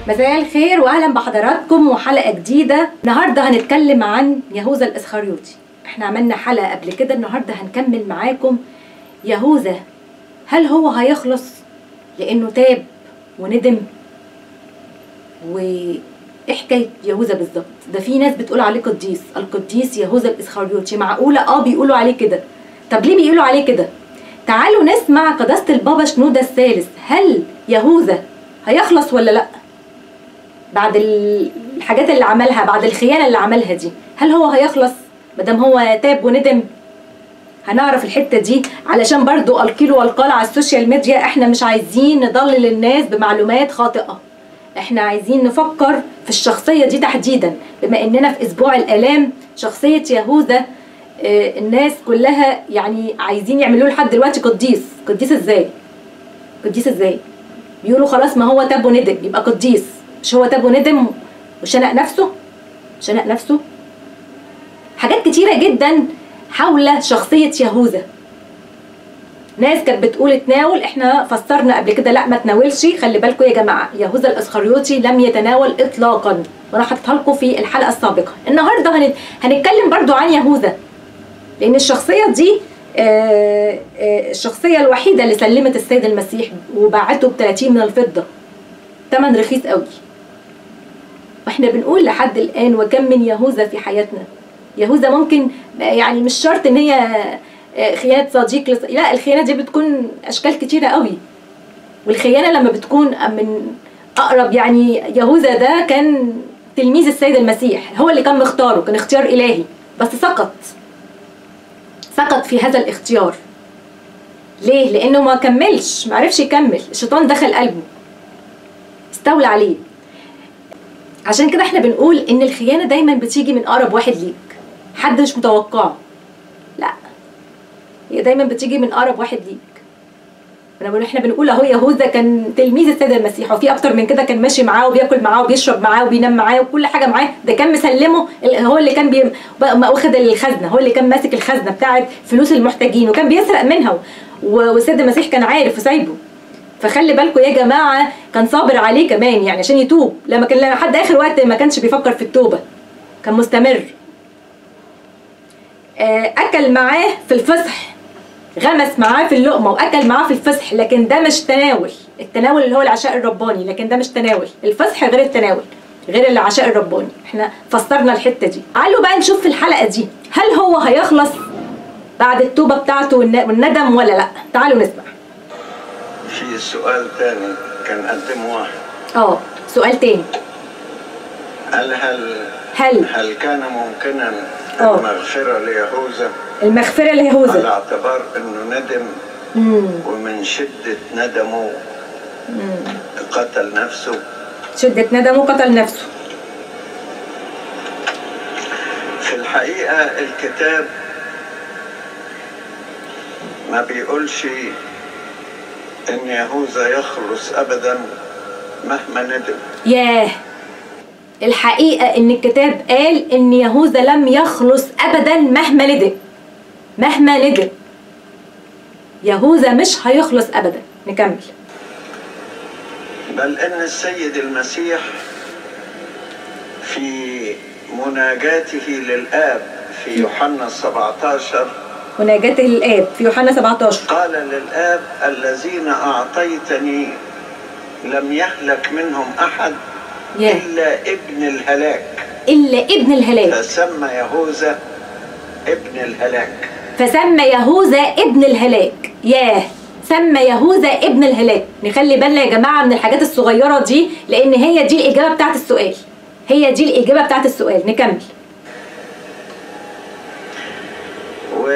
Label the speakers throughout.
Speaker 1: مساء الخير واهلا بحضراتكم وحلقه جديده النهارده هنتكلم عن يهوذا الاسخريوطي احنا عملنا حلقه قبل كده النهارده هنكمل معاكم يهوذا هل هو هيخلص لانه تاب وندم وايه حكايه يهوذا بالظبط ده في ناس بتقول عليه قديس القديس يهوذا الاسخريوطي معقوله اه بيقولوا عليه كده طب ليه بيقولوا عليه كده تعالوا نسمع قداسه البابا شنوده الثالث هل يهوذا هيخلص ولا لا بعد الحاجات اللي عملها بعد الخيانه اللي عملها دي هل هو هيخلص مادام هو تاب وندم هنعرف الحته دي علشان برضو القيل والقال على السوشيال ميديا احنا مش عايزين نضلل الناس بمعلومات خاطئه احنا عايزين نفكر في الشخصيه دي تحديدا بما اننا في اسبوع الالام شخصيه يهوذا اه الناس كلها يعني عايزين يعملوه لحد دلوقتي قديس قديس ازاي قديس ازاي بيقولوا خلاص ما هو تاب وندم يبقى قديس مش هو تاب وندم وشنق نفسه شنق نفسه حاجات كتيره جدا حول شخصيه يهوذا ناس كانت بتقول اتناول احنا فسرنا قبل كده لا ما تناولش خلي بالكم يا جماعه يهوذا الاسخريوطي لم يتناول اطلاقا وانا حطيتها لكم في الحلقه السابقه النهارده هن... هنتكلم برضو عن يهوذا لان الشخصيه دي آه آه الشخصيه الوحيده اللي سلمت السيد المسيح وباعته ب 30 من الفضه ثمن رخيص قوي واحنا بنقول لحد الان وكم من يهوذا في حياتنا يهوذا ممكن يعني مش شرط ان هي خيانه صديق لص... لا الخيانه دي بتكون اشكال كتيره قوي والخيانه لما بتكون من اقرب يعني يهوذا ده كان تلميذ السيد المسيح هو اللي كان مختاره كان اختيار الهي بس سقط سقط في هذا الاختيار ليه لانه ما كملش ما عرفش يكمل الشيطان دخل قلبه استولى عليه عشان كده احنا بنقول ان الخيانه دايما بتيجي من اقرب واحد ليك حد مش متوقعه لا هي دايما بتيجي من اقرب واحد ليك انا بقول احنا بنقول اهو يهوذا كان تلميذ السيد المسيح وفي اكتر من كده كان ماشي معاه وبياكل معاه وبيشرب معاه وبينام معاه وكل حاجه معاه ده كان مسلمه هو اللي كان بي... واخد الخزنه هو اللي كان ماسك الخزنه بتاعه فلوس المحتاجين وكان بيسرق منها والسيد المسيح كان عارف وسايبه فخلي بالكم يا جماعه كان صابر عليه كمان يعني عشان يتوب لما كان لحد اخر وقت ما كانش بيفكر في التوبه كان مستمر اكل معاه في الفصح غمس معاه في اللقمه واكل معاه في الفصح لكن ده مش تناول التناول اللي هو العشاء الرباني لكن ده مش تناول الفصح غير التناول غير العشاء الرباني احنا فسرنا الحته دي تعالوا بقى نشوف في الحلقه دي هل هو هيخلص بعد التوبه بتاعته والندم ولا لا تعالوا نسمع
Speaker 2: في سؤال تاني كان قدمه واحد
Speaker 1: اه سؤال تاني
Speaker 2: هل هل
Speaker 1: هل
Speaker 2: هل كان ممكنا
Speaker 1: آه.
Speaker 2: المغفرة ليهوذا
Speaker 1: المغفره
Speaker 2: على
Speaker 1: ليهوذا
Speaker 2: اعتبار انه ندم
Speaker 1: امم
Speaker 2: ومن شدة ندمه قتل نفسه
Speaker 1: شده ندمه قتل نفسه
Speaker 2: في الحقيقة الكتاب ما بيقولش ان يهوذا يخلص ابدا مهما ندم
Speaker 1: ياه الحقيقة إن الكتاب قال إن يهوذا لم يخلص أبدا مهما ندم مهما ندم يهوذا مش هيخلص أبدا نكمل
Speaker 2: بل ان السيد المسيح في مناجاته للاب في يوحنا 17
Speaker 1: مناجاته للآب في يوحنا 17
Speaker 2: قال للاب الذين اعطيتني لم يهلك منهم احد
Speaker 1: ياه
Speaker 2: الا ابن الهلاك
Speaker 1: إلا ابن الهلاك
Speaker 2: فسمى يهوذا ابن الهلاك
Speaker 1: فسمى يهوذا ابن الهلاك ياه سمى يهوذا ابن الهلاك نخلي بالنا يا جماعة من الحاجات الصغيرة دي لأن هي دي الإجابة بتاعت السؤال هي دي الإجابة بتاعت السؤال نكمل
Speaker 2: و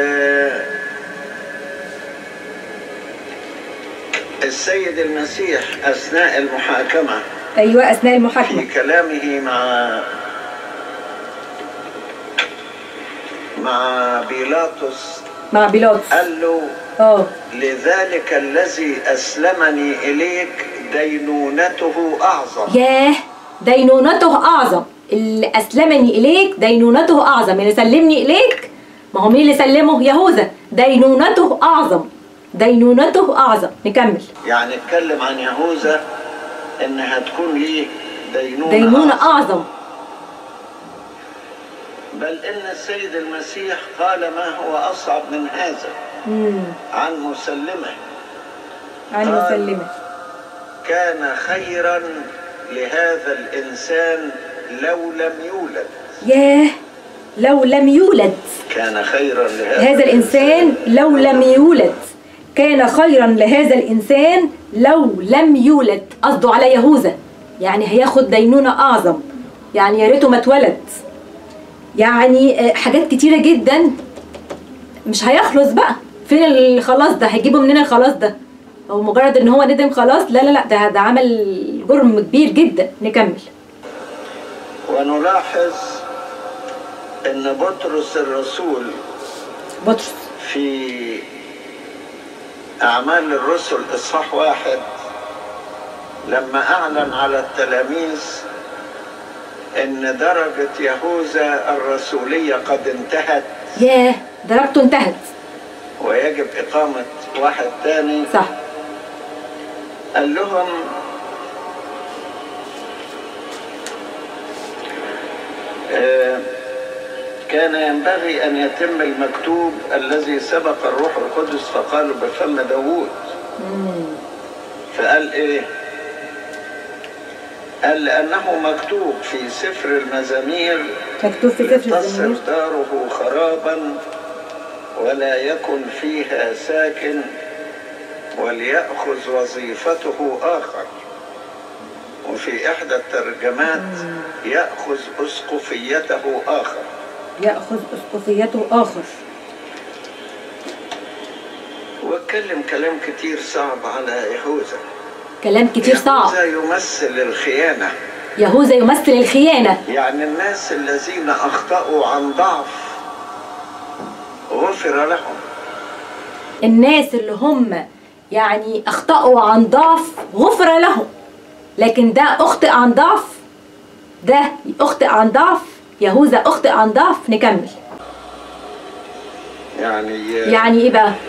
Speaker 2: السيد المسيح اثناء المحاكمه
Speaker 1: أيوة أثناء المحاكمة
Speaker 2: في كلامه مع مع بيلاطس
Speaker 1: مع بيلاطس
Speaker 2: قال له
Speaker 1: اه
Speaker 2: لذلك الذي اسلمني اليك دينونته اعظم
Speaker 1: ياه دينونته أعظم اللي أسلمني إليك دينونته أعظم اللي سلمني إليك ما هو مين اللي سلمه يهوذا دينونته أعظم دينونته أعظم نكمل
Speaker 2: يعني اتكلم عن يهوذا ان هتكون ليه دينونة,
Speaker 1: دينونة أعظم
Speaker 2: بل إن السيد المسيح قال ما هو أصعب من هذا
Speaker 1: مم.
Speaker 2: عن مسلمه
Speaker 1: عن
Speaker 2: قال-
Speaker 1: مسلمة
Speaker 2: كان خيرا لهذا الإنسان لو لم يولد
Speaker 1: ياه لو لم يولد
Speaker 2: كان خيرا لهذا
Speaker 1: هذا الإنسان لو لم يولد كان خيرا لهذا الإنسان لو لم يولد قصده على يهوذا يعني هياخد دينونة أعظم يعني يا ريته ما اتولد يعني آه، حاجات كتيرة جدا مش هيخلص بقى فين الخلاص ده هيجيبه منين الخلاص ده هو مجرد ان هو ندم خلاص لا لا لا ده ده عمل جرم كبير جدا نكمل
Speaker 2: ونلاحظ أن بطرس الرسول
Speaker 1: بطرس
Speaker 2: في أعمال الرسل إصحاح واحد لما أعلن على التلاميذ إن درجة يهوذا الرسولية قد انتهت
Speaker 1: ياه درجته انتهت
Speaker 2: ويجب إقامة واحد تاني
Speaker 1: صح
Speaker 2: قال لهم آه، كان ينبغي أن يتم المكتوب الذي سبق الروح القدس فقالوا بفم داوود فقال إيه قال لأنه مكتوب في سفر المزامير
Speaker 1: مكتوب في سفر
Speaker 2: تصر
Speaker 1: الزمير
Speaker 2: داره خرابا ولا يكن فيها ساكن وليأخذ وظيفته آخر وفي إحدى الترجمات يأخذ أسقفيته آخر
Speaker 1: يأخذ أسقفيته آخر
Speaker 2: واتكلم كلام كتير صعب على يهوذا
Speaker 1: كلام كتير صعب
Speaker 2: يهوذا يمثل الخيانة
Speaker 1: يهوذا يمثل الخيانة
Speaker 2: يعني الناس الذين أخطأوا عن ضعف غفر لهم
Speaker 1: الناس اللي هم يعني أخطأوا عن ضعف غفر لهم لكن ده أخطئ عن ضعف ده أخطئ عن ضعف يهوذا أخطئ عن ضعف نكمل
Speaker 2: يعني
Speaker 1: يعني إيه بقى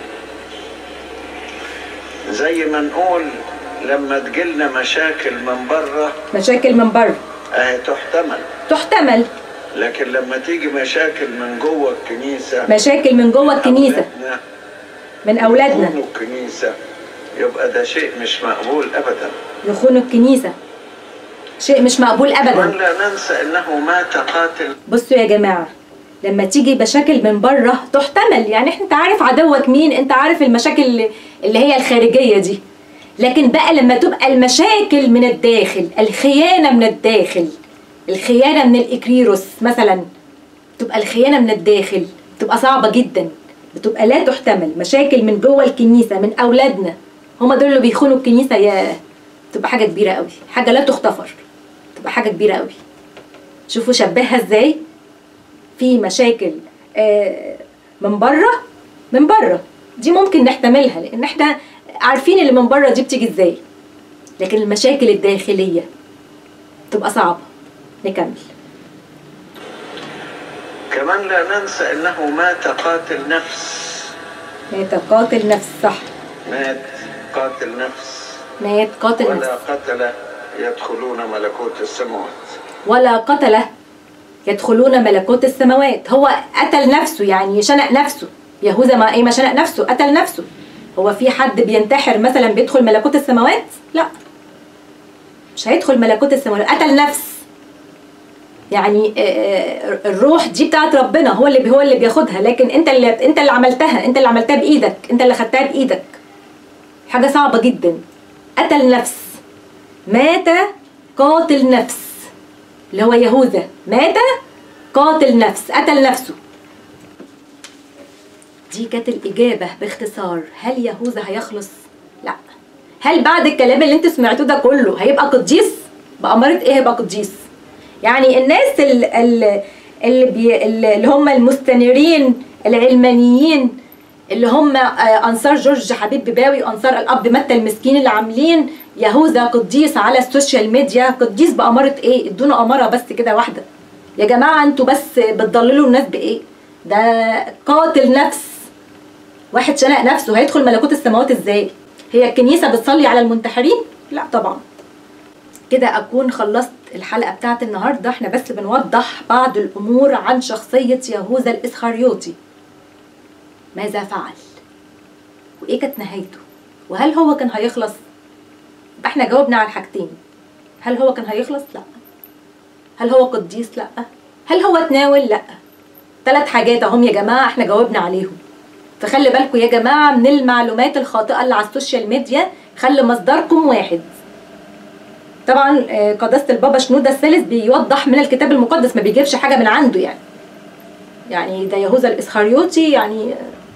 Speaker 2: زي ما نقول لما تجيلنا مشاكل من بره
Speaker 1: مشاكل من بره
Speaker 2: اهي تحتمل
Speaker 1: تحتمل
Speaker 2: لكن لما تيجي مشاكل من جوه الكنيسه
Speaker 1: مشاكل من جوه الكنيسة
Speaker 2: أولادنا
Speaker 1: من أولادنا
Speaker 2: يخونوا الكنيسه يبقى ده شيء مش مقبول ابدا
Speaker 1: يخونوا الكنيسة شيء مش مقبول
Speaker 2: كمان
Speaker 1: أبدا
Speaker 2: لا ننسى انه مات قاتل
Speaker 1: بصوا يا جماعة لما تيجي مشاكل من بره تحتمل يعني إحنا- انت عارف عدوك مين انت عارف المشاكل اللي- اللي هي الخارجية دي لكن بقى لما تبقى المشاكل من الداخل الخيانة من الداخل الخيانة من الإكريروس مثلا تبقى الخيانة من الداخل تبقى صعبة جدا بتبقى لا تحتمل مشاكل من جوه الكنيسة من أولادنا هما دول اللي بيخونوا الكنيسة يا تبقى حاجة كبيرة قوي حاجة لا تغتفر تبقى حاجة كبيرة قوي شوفوا شبهها ازاي في مشاكل آه، من بره من بره دي ممكن نحتملها لان احنا عارفين اللي من بره دي بتيجي ازاي لكن المشاكل الداخليه تبقى صعبه نكمل
Speaker 2: كمان لا ننسى انه مات قاتل نفس
Speaker 1: مات قاتل نفس صح
Speaker 2: مات قاتل نفس
Speaker 1: مات قاتل نفس
Speaker 2: ولا قتل يدخلون ملكوت السماوات
Speaker 1: ولا قتله يدخلون ملكوت السماوات هو قتل نفسه يعني شنق نفسه يهوذا ما ايه ما شنق نفسه قتل نفسه هو في حد بينتحر مثلا بيدخل ملكوت السماوات لا مش هيدخل ملكوت السماوات قتل نفس يعني آه، الروح دي بتاعت ربنا هو اللي هو اللي بياخدها لكن انت اللي انت اللي عملتها انت اللي عملتها بايدك انت اللي خدتها بايدك حاجه صعبه جدا قتل نفس مات قاتل نفس اللي هو يهوذا مات قاتل نفس قتل نفسه دي كانت الإجابة باختصار هل يهوذا هيخلص؟ لا هل بعد الكلام اللي انتوا سمعتوه ده كله هيبقى قديس؟ بأمارة ايه هيبقى قديس؟ يعني الناس ال- ال- اللي, بي اللي هم المستنيرين العلمانيين اللي هم آه، انصار جورج حبيب بباوي وانصار الاب متى المسكين اللي عاملين يهوذا قديس على السوشيال ميديا قديس باماره ايه ادونا اماره بس كده واحده يا جماعه انتوا بس بتضللوا الناس بايه ده قاتل نفس واحد شنق نفسه هيدخل ملكوت السماوات ازاي هي الكنيسه بتصلي على المنتحرين لا طبعا كده اكون خلصت الحلقة بتاعت النهاردة احنا بس بنوضح بعض الأمور عن شخصية يهوذا الإسخريوطي ماذا فعل وإيه كانت نهايته وهل هو كان هيخلص يبقى احنا جاوبنا على الحاجتين هل هو كان هيخلص لا هل هو قديس لا هل هو تناول لا ثلاث حاجات اهم يا جماعة احنا جاوبنا عليهم فخلي بالكم يا جماعة من المعلومات الخاطئة اللي على السوشيال ميديا خلي مصدركم واحد طبعا آه، قداسة البابا شنودة الثالث بيوضح من الكتاب المقدس ما بيجيبش حاجة من عنده يعني يعني ده يهوذا الإسخريوطي يعني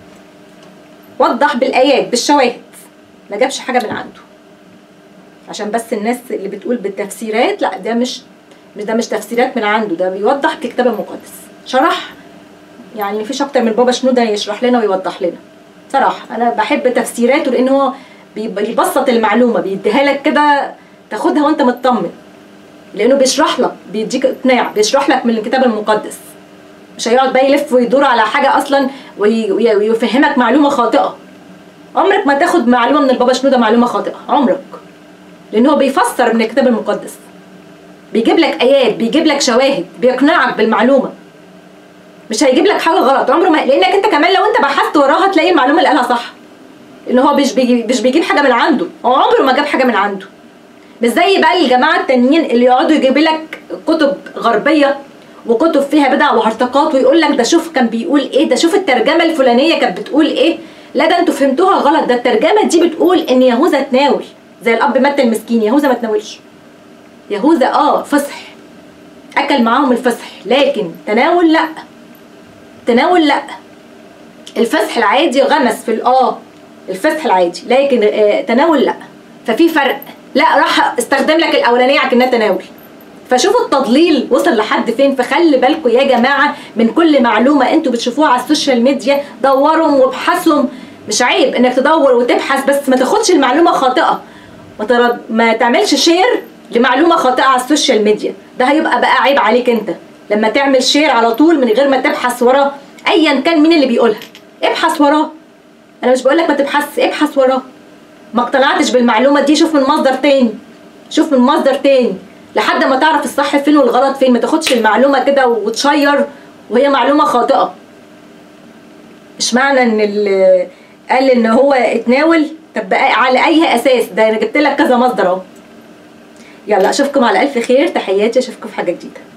Speaker 1: آه، وضح بالآيات بالشواهد ما جابش حاجة من عنده عشان بس الناس اللي بتقول بالتفسيرات لا ده مش مش ده مش تفسيرات من عنده ده بيوضح في الكتاب المقدس شرح يعني مفيش اكتر من بابا شنودة يشرح لنا ويوضح لنا صراحة انا بحب تفسيراته لان هو بي- بيبسط المعلومة بيديها لك كده تاخدها وانت مطمن لانه بيشرح لك بيديك اقناع بيشرح لك من الكتاب المقدس مش هيقعد بقى يلف ويدور على حاجة اصلا وي- وي- ويفهمك معلومة خاطئة عمرك ما تاخد معلومة من البابا شنودة معلومة خاطئة عمرك لان هو بيفسر من الكتاب المقدس بيجيب لك ايات بيجيب لك شواهد بيقنعك بالمعلومه مش هيجيب لك حاجه غلط عمره ما لانك انت كمان لو انت بحثت وراها تلاقي المعلومه اللي قالها صح ان هو مش بيجي مش بيجيب حاجه من عنده هو عمره ما جاب حاجه من عنده مش زي بقى الجماعه التانيين اللي يقعدوا يجيبوا لك كتب غربيه وكتب فيها بدع وهرطقات ويقول لك ده شوف كان بيقول ايه ده شوف الترجمه الفلانيه كانت بتقول ايه لا ده انتوا فهمتوها غلط ده الترجمه دي بتقول ان يهوذا تناول زي الاب مات المسكين يهوذا ما تناولش يهوذا اه فصح اكل معاهم الفصح لكن تناول لا تناول لا الفسح العادي غمس في الاه الفسح العادي لكن آه تناول لا ففي فرق لا راح استخدم لك الاولانيه على انها تناول فشوفوا التضليل وصل لحد فين فخلي بالكم يا جماعه من كل معلومه انتوا بتشوفوها على السوشيال ميديا دوروا وابحثوا مش عيب انك تدور وتبحث بس ما تاخدش المعلومه خاطئه ما, ترد... ما تعملش شير لمعلومه خاطئه على السوشيال ميديا ده هيبقى بقى عيب عليك انت لما تعمل شير على طول من غير ما تبحث وراه ايا كان مين اللي بيقولها ابحث وراه انا مش بقول لك ما تبحث ابحث وراه ما اقتنعتش بالمعلومه دي شوف من مصدر تاني شوف من مصدر تاني لحد ما تعرف الصح فين والغلط فين ما تاخدش المعلومه كده وتشير وهي معلومه خاطئه مش معنى ان اللي قال ان هو اتناول طب بقى على اي اساس ده انا جبت لك كذا مصدر اهو يلا اشوفكم على الف خير تحياتي اشوفكم في حاجه جديده